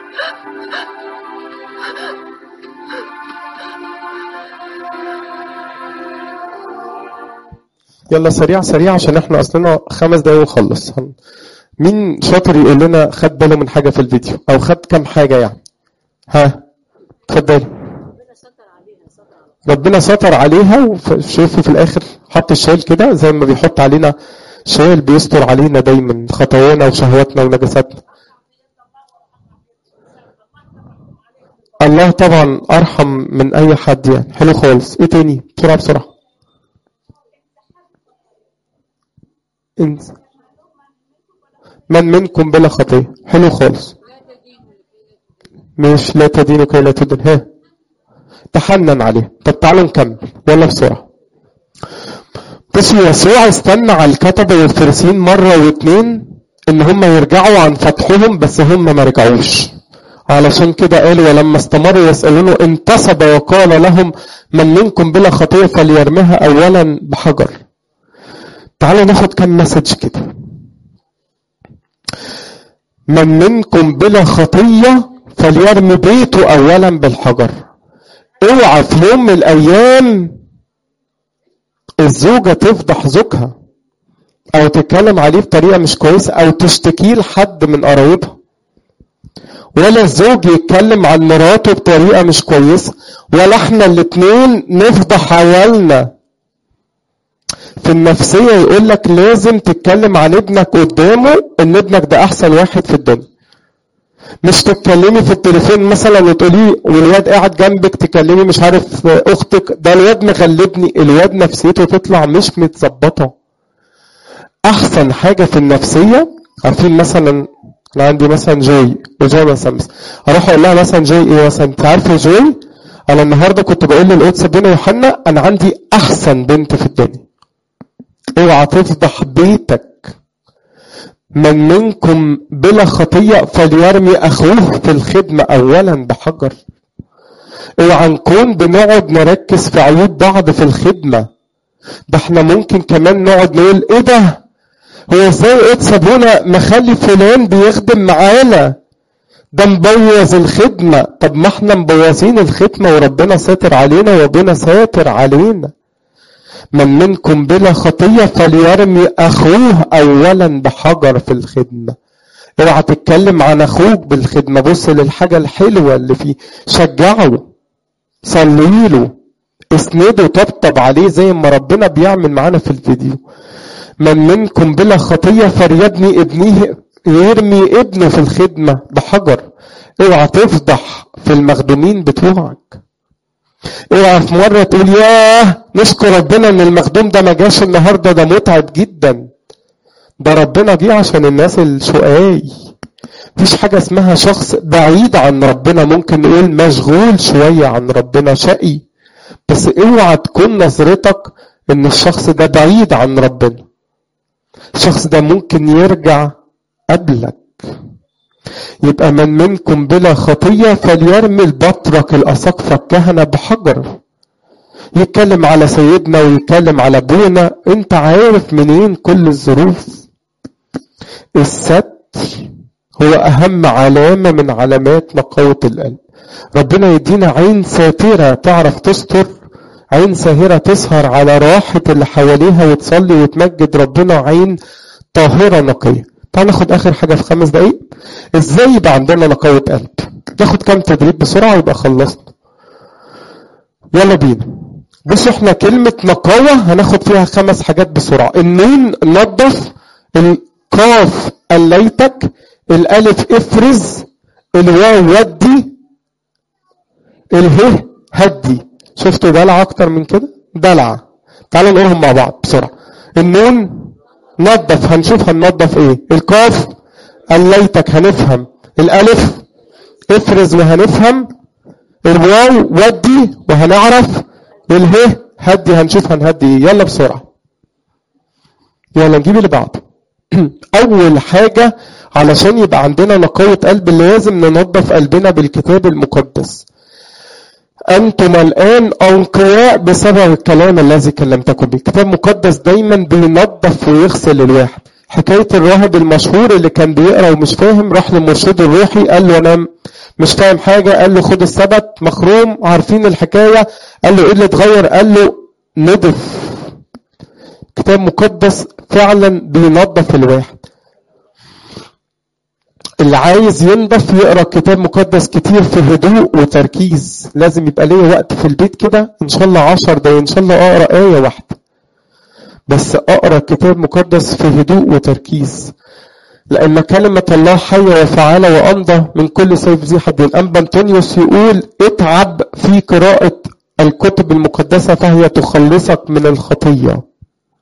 يلا سريع سريع عشان احنا اصلنا خمس دقايق ونخلص هن- مين شاطر يقول لنا خد باله من حاجه في الفيديو او خد كام حاجه يعني ها اتفضل ربنا ستر عليها وشوفوا في الاخر حط الشال كده زي ما بيحط علينا شال بيستر علينا دايما خطايانا وشهواتنا ونجاساتنا الله طبعا ارحم من اي حد يعني حلو خالص ايه تاني بسرعه بسرعه انت من منكم بلا خطيه حلو خالص مش لا تدين كي لا تدين ها تحنن عليه طب تعالوا نكمل ولا بسرعه بصوا يسوع استنى على الكتبه والفريسين مره واتنين ان هم يرجعوا عن فتحهم بس هم ما رجعوش علشان كده قال ولما استمروا يسألونه انتصب وقال لهم من منكم بلا خطية فليرمها أولا بحجر تعالوا ناخد كم مسج كده من منكم بلا خطية فليرمي بيته أولا بالحجر اوعى في يوم من الأيام الزوجة تفضح زوجها او تتكلم عليه بطريقه مش كويسه او تشتكيه لحد من قرايبها ولا الزوج يتكلم عن مراته بطريقه مش كويسه ولا احنا الاتنين نفضح عيالنا في النفسيه يقول لك لازم تتكلم عن ابنك قدامه ان ابنك ده احسن واحد في الدنيا مش تتكلمي في التليفون مثلا وتقولي والواد قاعد جنبك تكلمي مش عارف اختك ده الواد مغلبني الواد نفسيته تطلع مش متظبطه احسن حاجه في النفسيه عارفين مثلا انا عندي مثلا جوي وجوي مثلا اروح اقول لها مثلا جوي ايه مثلا انت عارفه جوي انا النهارده كنت بقول للقدس بنا يوحنا انا عندي احسن بنت في الدنيا اوعى تفضح بيتك من منكم بلا خطية فليرمي أخوه في الخدمة أولا بحجر اوعى نكون بنقعد نركز في عيوب بعض في الخدمة ده احنا ممكن كمان نقعد نقول ايه ده هو ازاي قدس ابونا مخلي فلان بيخدم معانا ده مبوظ الخدمة طب ما احنا مبوظين الخدمة وربنا ساتر علينا وربنا ساتر علينا من منكم بلا خطية فليرمي أخوه أولا بحجر في الخدمة اوعى تتكلم عن أخوك بالخدمة بص للحاجة الحلوة اللي فيه شجعه صلي له اسنده طبطب عليه زي ما ربنا بيعمل معانا في الفيديو من منكم بلا خطية فليبني ابنه يرمي ابنه في الخدمة بحجر اوعى تفضح في المخدومين بتوعك اوعى في مرة تقول ياه نشكر ربنا ان المخدوم ده ما جاش النهارده ده متعب جدا ده ربنا جه عشان الناس الشقاي مفيش حاجة اسمها شخص بعيد عن ربنا ممكن نقول مشغول شوية عن ربنا شقي بس اوعى تكون نظرتك ان الشخص ده بعيد عن ربنا الشخص ده ممكن يرجع قبلك يبقى من منكم بلا خطية فليرمي البطرك الأساقفة الكهنة بحجر يتكلم على سيدنا ويتكلم على ابونا انت عارف منين كل الظروف الستر هو اهم علامة من علامات نقاوة القلب ربنا يدينا عين ساترة تعرف تستر عين ساهرة تسهر على راحة اللي حواليها وتصلي وتمجد ربنا عين طاهرة نقية تعال ناخد اخر حاجة في خمس دقايق ازاي يبقى عندنا نقاوة قلب ناخد كام تدريب بسرعة ويبقى خلصنا يلا بينا بص احنا كلمة نقاوة هناخد فيها خمس حاجات بسرعة النون نظف القاف قليتك الالف افرز الواو ودي اله هدي شفتوا دلع اكتر من كده دلع تعالوا نقولهم مع بعض بسرعة النون نظف هنشوف هننظف ايه القاف قليتك هنفهم الالف افرز وهنفهم الواو ودي وهنعرف اله هدي هنشوف هنهدي ايه يلا بسرعة يلا نجيب اللي بعده اول حاجة علشان يبقى عندنا نقاوة قلب لازم ننظف قلبنا بالكتاب المقدس أنتم الآن أنقياء بسبب الكلام الذي كلمتكم به الكتاب المقدس دايما بينظف ويغسل الواحد حكاية الراهب المشهور اللي كان بيقرأ ومش فاهم راح للمرشد الروحي قال له أنا مش فاهم حاجة قال له خد السبت مخروم عارفين الحكاية قال له إيه اللي اتغير قال له نضف كتاب مقدس فعلا بينظف الواحد اللي عايز ينضف يقرا كتاب مقدس كتير في هدوء وتركيز لازم يبقى ليا وقت في البيت كده ان شاء الله عشر دقايق ان شاء الله اقرا ايه واحده بس اقرا كتاب مقدس في هدوء وتركيز لان كلمه الله حيه وفعاله وامضى من كل سيف ذي حدين انبا انطونيوس يقول اتعب في قراءه الكتب المقدسه فهي تخلصك من الخطيه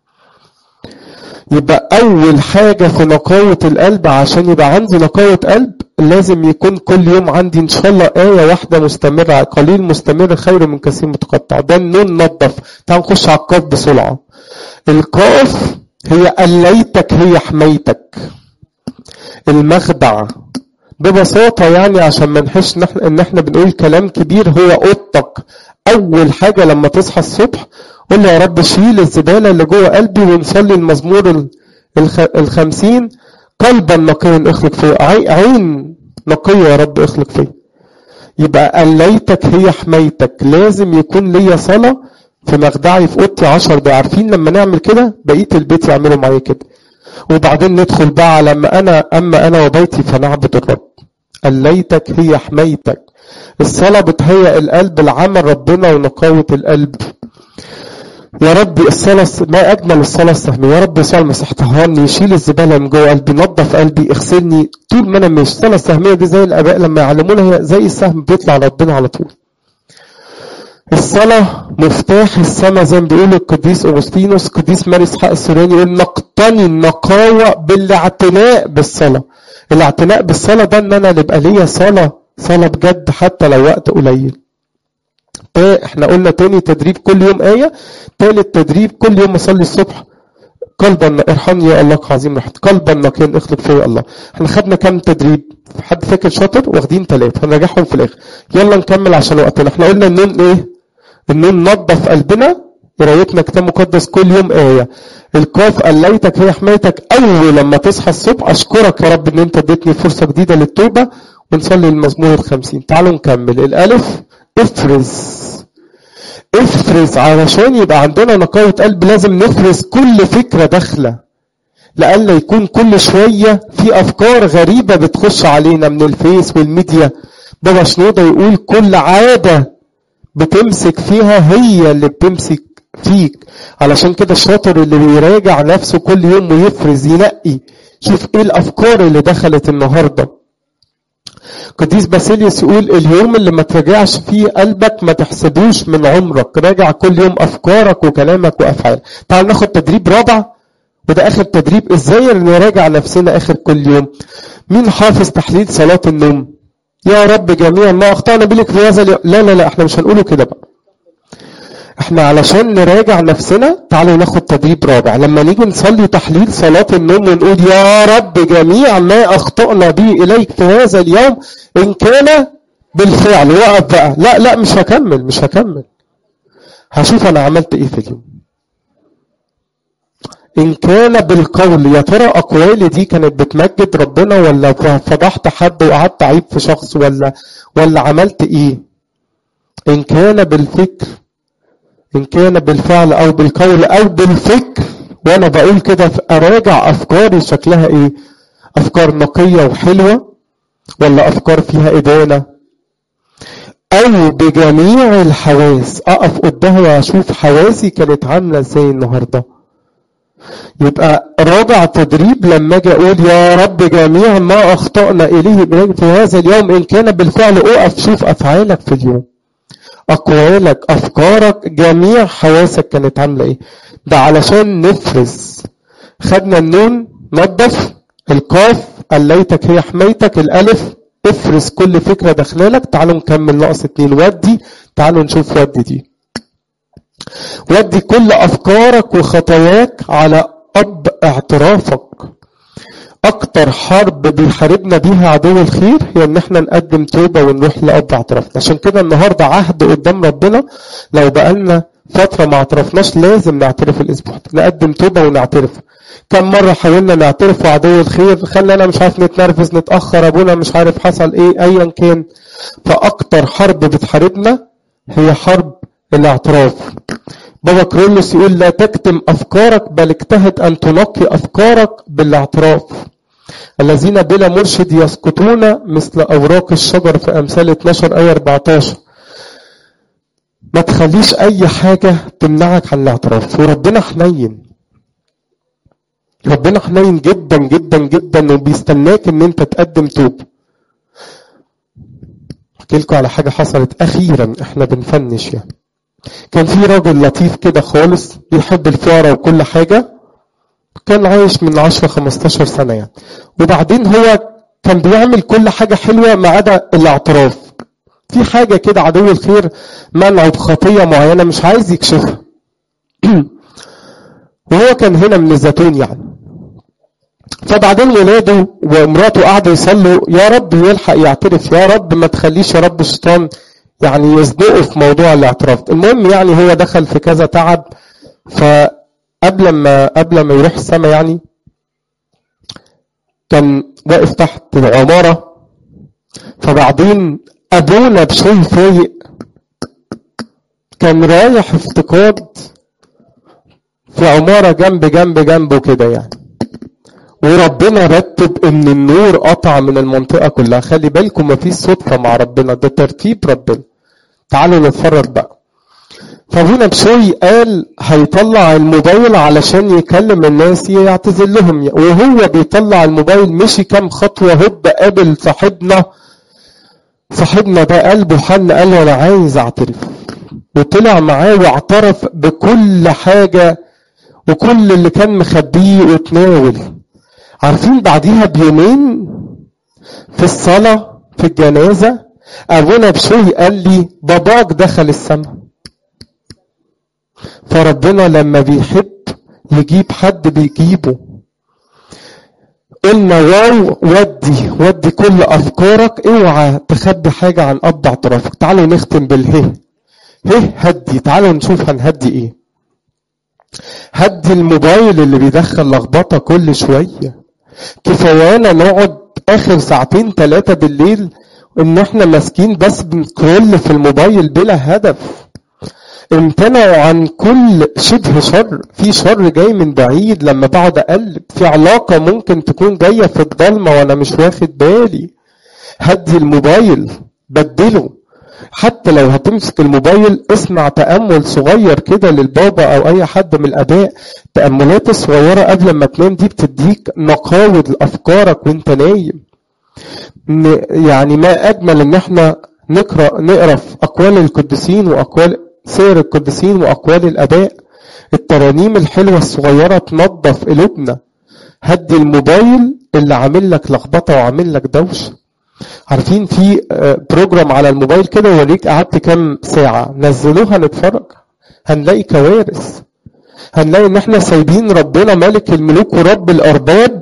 يبقى أول حاجة في نقاوة القلب عشان يبقى عندي نقاوة قلب لازم يكون كل يوم عندي إن شاء الله آية واحدة مستمرة قليل مستمر خير من كثير متقطع ده النون نظف تعال نخش على القاف بسرعة القاف هي قليتك هي حمايتك المخدع ببساطة يعني عشان ما نحش ان احنا بنقول كلام كبير هو اوضتك اول حاجة لما تصحى الصبح قول يا رب شيل الزبالة اللي جوه قلبي ونصلي المزمور الخمسين قلبا نقيا اخلق فيا عين نقية يا رب اخلق فيا يبقى قليتك هي حمايتك لازم يكون ليا صلاة في مخدعي في اوضتي عشر دقايق عارفين لما نعمل كده بقية البيت يعملوا معايا كده وبعدين ندخل بقى على ما انا اما انا وبيتي فنعبد الرب قليتك هي حمايتك الصلاة بتهيئ القلب لعمل ربنا ونقاوة القلب يا رب الصلاة ما أجمل الصلاة السهمية يا رب يسوع المسيح طهرني يشيل الزبالة من جوه قلبي نظف قلبي اغسلني طول ما أنا مش الصلاة السهمية دي زي الآباء لما يعلمونا هي زي السهم بيطلع ربنا على طول الصلاة مفتاح السماء زي ما بيقول القديس أغسطينوس القديس ماري إسحاق السورياني يقول نقتني النقاوة بالاعتناء بالصلاة الاعتناء بالصلاة ده إن أنا نبقى ليا صلاة صلاة بجد حتى لو وقت قليل تا- احنا قلنا تاني تدريب كل يوم آية تالت تدريب كل يوم أصلي الصبح قلبا ارحمني يا الله عظيم رحمتك قلبا نقيا اخلق فيا الله احنا خدنا كام تدريب حد فاكر شاطر واخدين ثلاثة هنراجعهم في الاخر يلا نكمل عشان وقتنا احنا قلنا النون ايه النون نظف قلبنا قرايتنا كتاب مقدس كل يوم آية القاف قليتك هي حمايتك أول لما تصحى الصبح أشكرك يا رب إن أنت اديتني فرصة جديدة للتوبة ونصلي المزمور الخمسين تعالوا نكمل الألف افرز افرز علشان يبقى عندنا نقاوة قلب لازم نفرز كل فكرة داخلة لألا يكون كل شوية في أفكار غريبة بتخش علينا من الفيس والميديا بابا شنودة يقول كل عادة بتمسك فيها هي اللي بتمسك فيك علشان كده الشاطر اللي بيراجع نفسه كل يوم ويفرز ينقي شوف ايه الافكار اللي دخلت النهارده قديس باسيليوس يقول اليوم اللي ما تراجعش فيه قلبك ما تحسبوش من عمرك راجع كل يوم افكارك وكلامك وافعالك تعال ناخد تدريب رابع وده اخر تدريب ازاي نراجع نفسنا اخر كل يوم مين حافظ تحليل صلاة النوم يا رب جميعا ما اخطأنا بلك في هذا اليوم لا لا لا احنا مش هنقوله كده بقى احنا علشان نراجع نفسنا تعالوا ناخد تدريب رابع لما نيجي نصلي تحليل صلاة النوم ونقول يا رب جميع ما اخطأنا به اليك في هذا اليوم ان كان بالفعل وقف بقى لا لا مش هكمل مش هكمل هشوف انا عملت ايه في اليوم ان كان بالقول يا ترى اقوالي دي كانت بتمجد ربنا ولا فضحت حد وقعدت عيب في شخص ولا ولا عملت ايه ان كان بالفكر ان كان بالفعل او بالقول او بالفكر وانا بقول كده اراجع افكاري شكلها ايه افكار نقية وحلوة ولا افكار فيها ادانة او بجميع الحواس اقف قدامها واشوف حواسي كانت عاملة ازاي النهارده يبقى رابع تدريب لما اجي اقول يا رب جميع ما اخطأنا اليه في هذا اليوم ان كان بالفعل اقف شوف افعالك في اليوم اقوالك افكارك جميع حواسك كانت عامله ايه ده علشان نفرز خدنا النون نظف القاف قليتك هي حمايتك الالف افرز كل فكره داخلالك تعالوا نكمل ناقص اتنين ودي تعالوا نشوف ودي دي ودي كل افكارك وخطاياك على اب اعترافك اكتر حرب بيحاربنا بيها عدو الخير هي ان احنا نقدم توبة ونروح لاب اعترافنا عشان كده النهاردة عهد قدام ربنا لو بقالنا فترة ما اعترفناش لازم نعترف الاسبوع ده نقدم توبة ونعترف كم مرة حاولنا نعترف وعدو الخير خلينا مش عارف نتنرفز نتأخر ابونا مش عارف حصل ايه ايا كان فاكتر حرب بتحاربنا هي حرب الاعتراف بابا كرولوس يقول لا تكتم أفكارك بل اجتهد أن تنقي أفكارك بالاعتراف الذين بلا مرشد يسقطون مثل أوراق الشجر في أمثال 12 آية 14 ما تخليش أي حاجة تمنعك عن الاعتراف وربنا حنين ربنا حنين جدا جدا جدا وبيستناك ان انت تقدم توب احكي لكم على حاجة حصلت أخيرا احنا بنفنش يعني كان في راجل لطيف كده خالص بيحب الفقراء وكل حاجة كان عايش من 10 15 سنة يعني وبعدين هو كان بيعمل كل حاجة حلوة ما عدا الاعتراف في حاجة كده عدو الخير منعه بخطية معينة مش عايز يكشفها وهو كان هنا من الزيتون يعني فبعدين ولاده ومراته قعدوا يصلوا يا رب يلحق يعترف يا رب ما تخليش يا رب الشيطان يعني يزنقه في موضوع الاعتراف المهم يعني هو دخل في كذا تعب فقبل ما قبل ما يروح السما يعني كان واقف تحت العمارة فبعدين أبونا بشوي فايق كان رايح افتقاد في عمارة جنب جنب جنبه كده يعني وربنا رتب ان النور قطع من المنطقة كلها خلي بالكم مفيش صدفة مع ربنا ده ترتيب ربنا تعالوا نتفرج بقى فابونا بشوي قال هيطلع الموبايل علشان يكلم الناس يعتذر لهم وهو بيطلع الموبايل مشي كام خطوة هوب قابل صاحبنا صاحبنا ده قلبه حن قال له انا عايز اعترف وطلع معاه واعترف بكل حاجة وكل اللي كان مخبيه وتناول عارفين بعديها بيومين في الصلاة في الجنازة أبونا بشوي قال لي باباك دخل السماء فربنا لما بيحب يجيب حد بيجيبه قلنا واو ودي ودي كل افكارك اوعى تخبي حاجه عن اب اعترافك تعالوا نختم بالهه هه هدي تعالوا نشوف هنهدي ايه هدي الموبايل اللي بيدخل لخبطه كل شويه كفايانا نقعد اخر ساعتين ثلاثه بالليل ان احنا ماسكين بس بنكرول في الموبايل بلا هدف امتنعوا عن كل شبه شر في شر جاي من بعيد لما بقعد اقلب في علاقه ممكن تكون جايه في الضلمه وانا مش واخد بالي هدي الموبايل بدله حتى لو هتمسك الموبايل اسمع تأمل صغير كده للبابا أو أي حد من الآباء التأملات الصغيرة قبل ما تنام دي بتديك نقاود لأفكارك وأنت نايم ن- يعني ما أجمل إن إحنا نقرأ نقرأ في أقوال القديسين وأقوال سير القديسين وأقوال الآباء الترانيم الحلوة الصغيرة تنظف قلوبنا هدي الموبايل اللي عامل لك لخبطة وعامل لك دوشة عارفين في آه، بروجرام على الموبايل كده يوريك قعدت كام ساعة نزلوها نتفرج هنلاقي كوارث هنلاقي ان احنا سايبين ربنا ملك الملوك ورب الارباب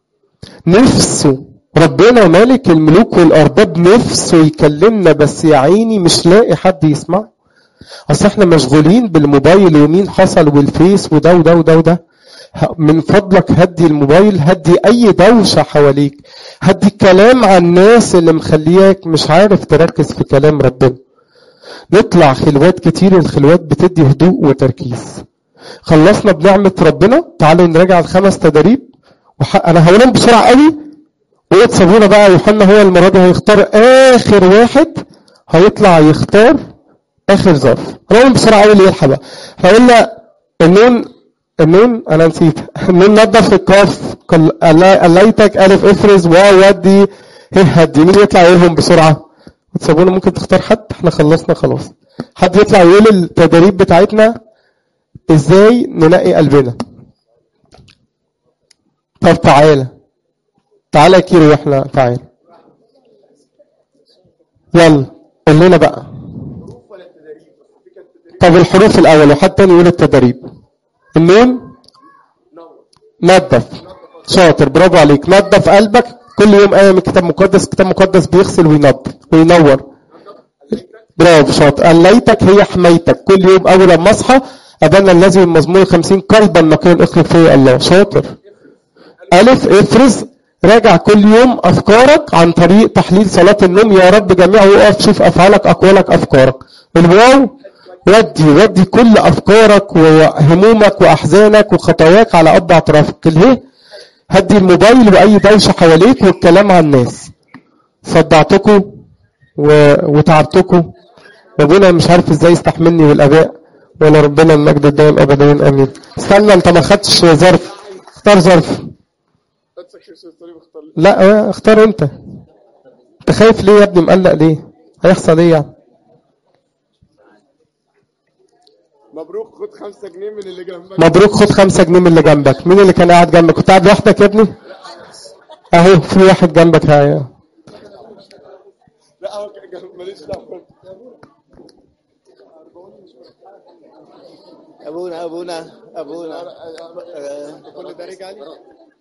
نفسه ربنا ملك الملوك والارباب نفسه يكلمنا بس يا عيني مش لاقي حد يسمعه اصل احنا مشغولين بالموبايل ومين حصل والفيس وده وده وده وده ه- من فضلك هدي الموبايل هدي اي دوشة حواليك هدي الكلام عن الناس اللي مخلياك مش عارف تركز في كلام ربنا نطلع خلوات كتير الخلوات بتدي هدوء وتركيز خلصنا بنعمة ربنا تعالوا نراجع الخمس تدريب وح... انا هقولهم بسرعة قوي ويتسابونا بقى يوحنا هو المرة دي هيختار اخر واحد هيطلع يختار اخر ظرف هنقولهم بسرعة قوي اللي يلحق بقى فقلنا النون النون انا نسيت النون نضف القاف قل- ألا- قليتك الف افرز واو ودي هه هدي مين يطلع يقولهم بسرعة وتسابونا ممكن تختار حد احنا خلصنا خلاص حد يطلع يقول التدريب بتاعتنا ازاي ننقي قلبنا طب تعالى تعالى يا كيرو احنا تعالى يلا قول لنا بقى طب الحروف الاول وحد تاني يقول التدريب النون نظف شاطر برافو عليك نظف قلبك كل يوم آية من كتاب مقدس كتاب مقدس بيغسل وينظف وينور برافو شاطر قليتك هي حمايتك كل يوم أول ما أصحى أبانا الذي من مزمور 50 قلبا نقيا اخلق فيه الله شاطر ألف افرز راجع كل يوم أفكارك عن طريق تحليل صلاة النوم يا رب جميع وقف شوف أفعالك أقوالك أفكارك الواو ودي ودي كل أفكارك وهمومك وأحزانك وخطاياك على أب اعترافك الهي هدي الموبايل وأي دوشة حواليك والكلام عن الناس صدعتكم و... وتعبتكم وابونا مش عارف ازاي يستحملني والاباء ولا ربنا المجد الدائم ابدا امين استنى انت ما خدتش ظرف اختار ظرف لا اه، اختار انت انت خايف ليه يا ابني مقلق ليه هيحصل ايه يعني مبروك خد خمسة جنيه من اللي جنبك مبروك خد خمسة جنيه من اللي جنبك مين اللي كان قاعد جنبك كنت قاعد لوحدك يا ابني اهو في واحد جنبك ها لا هو كان ماليش دعوة ابونا ابونا ابونا كل ده رجع لي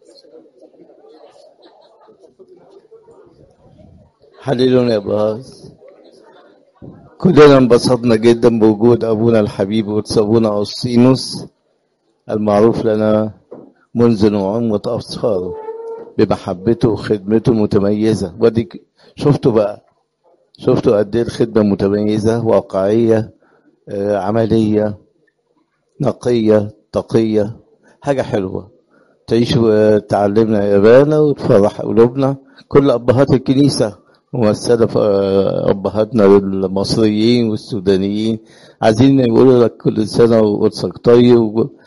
حللونا يا باز كلنا انبسطنا جدا بوجود ابونا الحبيب وابونا اوسينوس المعروف لنا منذ نعومة أبصاره بمحبته وخدمته المتميزة وديك شفتوا بقى شفتوا قد ايه الخدمة متميزة واقعية آه، عملية نقية تقية حاجة حلوة تعيش وتعلمنا يا بانا وتفرح قلوبنا كل أبهات الكنيسة ممثلة في أبهاتنا المصريين والسودانيين عايزين يقولوا لك كل سنة وقدسك طيب